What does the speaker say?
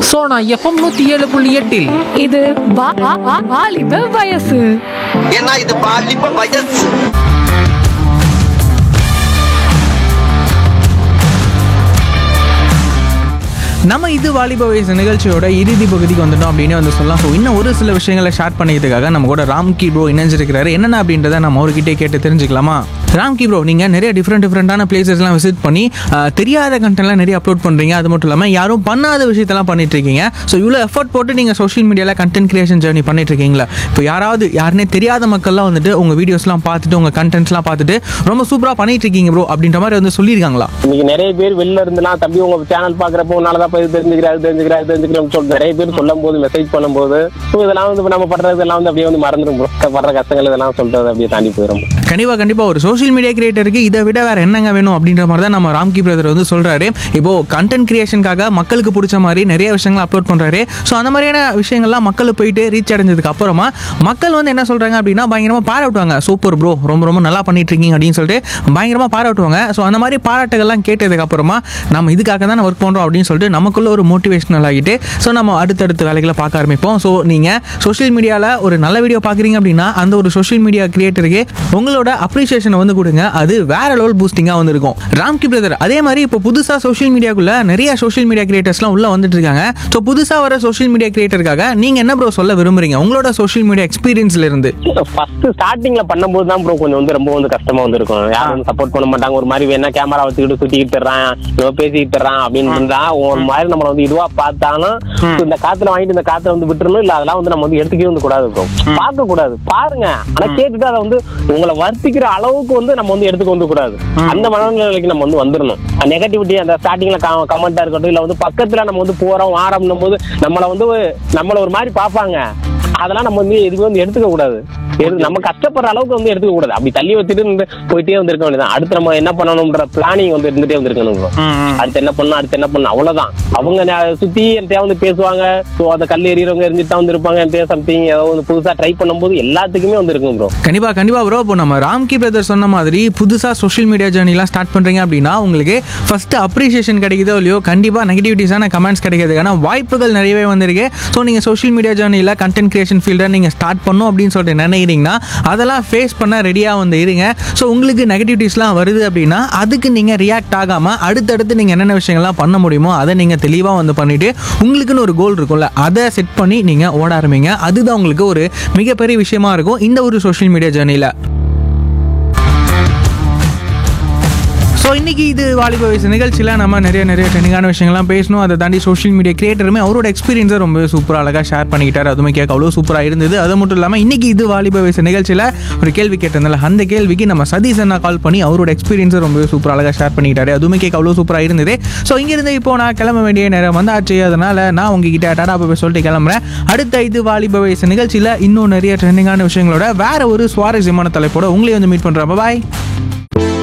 Sona FM நூத்தி ஏழு புள்ளி எட்டில் இது வா- வா- வா- வாலிப வயசு ஏன்னா இது பாலிப்ப வயசு நம்ம இது வாலிப வயசு நிகழ்ச்சியோட இறுதி பகுதிக்கு வந்துட்டோம் அப்படின்னு வந்து சொல்லலாம் ஸோ இன்னும் ஒரு சில விஷயங்களை ஷேர் பண்ணிக்கிறதுக்காக நம்ம கூட ராம்கி ப்ரோ இணைஞ்சிருக்கிறாரு என்னென்ன அப்படின்றத நம்ம அவர்கிட்டே கேட்டு தெரிஞ்சுக்கலாமா ராம்கி ப்ரோ நீங்கள் நிறைய டிஃப்ரெண்ட் டிஃப்ரெண்ட்டான பிளேசஸ்லாம் விசிட் பண்ணி ஆஹ், தெரியாத கண்டென்ட்லாம் நிறைய அப்லோட் பண்ணுறீங்க அது மட்டும் இல்லாமல் யாரும் பண்ணாத விஷயத்தெல்லாம் பண்ணிட்டு இருக்கீங்க ஸோ இவ்வளோ எஃபர்ட் போட்டு நீங்கள் சோஷியல் மீடியாவில் கண்டென்ட் கிரியேஷன் ஜேர்னி பண்ணிட்டு இருக்கீங்களா இப்போ யாராவது யாருனே தெரியாத மக்கள்லாம் வந்துட்டு உங்கள் வீடியோஸ்லாம் பார்த்துட்டு உங்கள் கண்டென்ட்ஸ்லாம் பார்த்துட்டு ரொம்ப சூப்பராக பண்ணிட்டு இருக்கீங்க ப்ரோ அப்படின்ற மாதிரி வந்து சொல்லியிருக்காங்களா இன்னைக்கு நிறைய பேர் வெளில இருந்துலாம் தம்பி உங்க சேனல் பாக்குறப்போ உன்னாலதான் போய் தெரிஞ்சுக்கிறாரு தெரிஞ்சுக்கிறாரு தெரிஞ்சுக்கிறோம் சொல்லி நிறைய பேர் சொல்லும் போது மெசேஜ் பண்ணும்போது ஸோ இதெல்லாம் வந்து இப்ப நம்ம பண்றதெல்லாம் வந்து அப்படியே வந்து மறந்துடும் bro. படுற கஷ்டங்கள் இதெல்லாம் சொல்றது அப்படியே தாண்டி போயிடும் கண்டிப்பா கண்டிப்பா ஒரு சோஷியல் மீடியா கிரியேட்டருக்கு இதை விட வேற என்னங்க வேணும் அப்படின்ற மாதிரி தான் நம்ம ராம்கி பிரதர் வந்து சொல்றாரு இப்போ கண்டென்ட் கிரியேஷனுக்காக மக்களுக்கு பிடிச்ச மாதிரி நிறைய விஷயங்கள் அப்லோட் பண்றாரு ஸோ அந்த மாதிரியான விஷயங்கள்லாம் மக்கள் போயிட்டு ரீச் அடைஞ்சதுக்கு அப்புறமா மக்கள் வந்து என்ன சொல்றாங்க அப்படின்னா பயங்கரமா பாராட்டுவாங்க சூப்பர் ப்ரோ ரொம்ப ரொம்ப நல்லா பண்ணிட்டு இருக்கீங்க அப்படின்னு சொல்லிட்டு பயங்கரமா பாராட்டுவாங்க ஸோ அந்த மாதிரி பாராட்டுகள்லாம் கேட்டதுக்கு அப்புறமா நம்ம இதுக்காக தான் ஒர்க் பண்றோம் அப்படின்னு சொல்லிட்டு நமக்குள்ள ஒரு மோட்டிவேஷனல் ஆகிட்டு ஸோ நம்ம அடுத்தடுத்த வேலைகளை பார்க்க ஆரம்பிப்போம் ஸோ நீங்க சோஷியல் மீடியாவில் ஒரு நல்ல வீடியோ பார்க்குறீங்க அப்படின்னா அந்த ஒரு சோஷியல் மீடியா கிரியேட்டருக்கு உங்களோட அப்ரிசியேஷனை வந்து கொடுங்க அது வேற லெவல் பூஸ்டிங்காக வந்திருக்கும் ராம்கி பிரதர் அதே மாதிரி இப்போ புதுசாக சோஷியல் மீடியாக்குள்ள நிறைய சோஷியல் மீடியா கிரியேட்டர்ஸ்லாம் உள்ள வந்துட்டு இருக்காங்க ஸோ புதுசாக வர சோஷியல் மீடியா கிரியேட்டருக்காக நீங்க என்ன ப்ரோ சொல்ல விரும்புறீங்க உங்களோட சோஷியல் மீடியா எக்ஸ்பீரியன்ஸ்ல இருந்து ஃபர்ஸ்ட் ஸ்டார்டிங்ல பண்ணும்போது தான் ப்ரோ கொஞ்சம் வந்து ரொம்ப வந்து கஷ்டமா வந்து இருக்கும் யாரும் வந்து சப்போர்ட் பண்ண மாட்டாங்க ஒரு மாதிரி வேணா கேமரா வச்சுக்கிட்டு சுத்திக்கிட்டு தர்றான் இவன் பேசிக்கிட்டு தர்றான் அப்படின்னு இருந்தா ஒரு மாதிரி நம்மள வந்து இதுவா பார்த்தாலும் இந்த காத்துல வாங்கிட்டு இந்த காத்தை வந்து விட்டுறணும் இல்ல அதெல்லாம் வந்து நம்ம வந்து எடுத்துக்கவே வந்து கூடாது ப்ரோ பார்க்க கூடாது பாருங்க ஆனா கேட்டுட்டு அதை வந்து உங்களை வருத்திக்கிற அளவுக்கு வந்து நம்ம வந்து எடுத்துக்க வந்து கூடாது அந்த மனநிலைக்கு நம்ம வந்து வந்துடணும் நெகட்டிவிட்டி அந்த ஸ்டார்டிங்ல கமெண்டா இருக்கட்டும் இல்ல வந்து பக்கத்துல நம்ம வந்து போறோம் வாரோம்னும் போது நம்மள வந்து நம்மள ஒரு மாதிரி பார்ப்பாங்க அதெல்லாம் நம்ம வந்து எதுவுமே வந்து எடுத்துக்க கூடாது எது- நம்ம கஷ்டப்படுற அளவுக்கு வந்து எடுத்துக்க கூடாது அப்படி தள்ளி வச்சுட்டு இருந்து போயிட்டே வந்து இருக்க வேண்டியதான் அடுத்து நம்ம என்ன பண்ணணும்ன்ற பிளானிங் வந்து இருந்துட்டே வந்திருக்கணும் bro. அடுத்து என்ன பண்ணணும் அடுத்து என்ன பண்ணணும் அவ்வளவுதான் அவங்க நே- சுத்தி என்கிட்ட வந்து பேசுவாங்க ஸோ அந்த கல் எறியறவங்க எரிஞ்சுட்டு தான் வந்து இருப்பாங்க என்கிட்ட சம்திங் ஏதோ வந்து புதுசா ட்ரை பண்ணும்போது எல்லாத்துக்குமே வந்து இருக்கும் ப்ரோ கண்டிப்பா கண்டிப்பா ப்ரோ இப்போ நம்ம ராம்கி பிரதர் சொன்ன மாதிரி புதுசாக சோஷியல் மீடியா ஜேர்னிலாம் ஸ்டார்ட் பண்ணுறீங்க அப்படின்னா உங்களுக்கு ஃபர்ஸ்ட் அப்ரிசியேஷன் கிடைக்குதோ இல்லையோ கண்டிப்பாக நெகட்டிவிட்டிஸான கமெண்ட்ஸ் கிடைக்கிறதுக்கான வாய்ப்புகள் நிறையவே வந்திருக்கு ஸோ நீங்கள் சோஷியல் மீடியா ஜேர்னியில் கண்டென்ட் கிரியேஷன் ஃபீல்டை நீங்கள் ஸ்டார்ட் பண்ணும் அப்படின்னு சொல்லிட்டு நினைக்கிறீங்கன்னா அதெல்லாம் ஃபேஸ் பண்ண ரெடியாக வந்து இருங்க ஸோ உங்களுக்கு நெகட்டிவிட்டிஸ்லாம் வருது அப்படின்னா அதுக்கு நீங்கள் ரியாக்ட் ஆகாமல் அடுத்தடுத்து நீங்கள் என்னென்ன விஷயங்கள்லாம் பண்ண முடியுமோ அதை நீங்கள் தெளிவாக வந்து பண்ணிவிட்டு உங்களுக்குன்னு ஒரு கோல் இருக்கும்ல அதை செட் பண்ணி நீங்கள் ஓட ஆரம்பிங்க அதுதான் உங்களுக்கு ஒரு மிகப்பெரிய விஷயமா இருக்கும் இந்த ஒரு சோஷியல் மீடியா ஜேர்னியில் ஸோ இன்னைக்கு இது வாலிப வயசு நிகழ்ச்சியில் நம்ம நிறைய நிறைய ட்ரெண்டிங்கான விஷயங்கள்லாம் பேசணும் அதை தாண்டி சோஷியல் மீடியா கிரியேட்டருமே அவரோட எக்ஸ்பீரியன்ஸை ரொம்ப சூப்பராக அழகாக ஷேர் பண்ணிக்கிட்டாரு அதுவுமே கேட்க அவ்வளோ சூப்பராக இருந்தது அது மட்டும் இல்லாமல் இன்னைக்கு இது வாலிப வயசு நிகழ்ச்சியில் ஒரு கேள்வி கேட்டிருந்தால அந்த கேள்விக்கு நம்ம சதீஷ் அண்ணா கால் பண்ணி அவரோட எக்ஸ்பீரியன்ஸை ரொம்ப சூப்பராக அழகாக ஷேர் பண்ணிக்கிட்டாரு அதுவுமே கேட்க அவ்வளோ சூப்பராக இருந்தது ஸோ இங்கிருந்து இப்போ நான் கிளம்ப வேண்டிய நேரம் வந்தாச்சு அதனால நான் உங்ககிட்ட டாடா போய் சொல்லிட்டு கிளம்புறேன் அடுத்த இது வாலிப வயசு நிகழ்ச்சியில் இன்னும் நிறைய ட்ரெண்டிங்கான விஷயங்களோட வேற ஒரு சுவாரஸ்யமான தலைப்போட உங்களையும் வந்து மீட் பண்ணுறேன் பாய்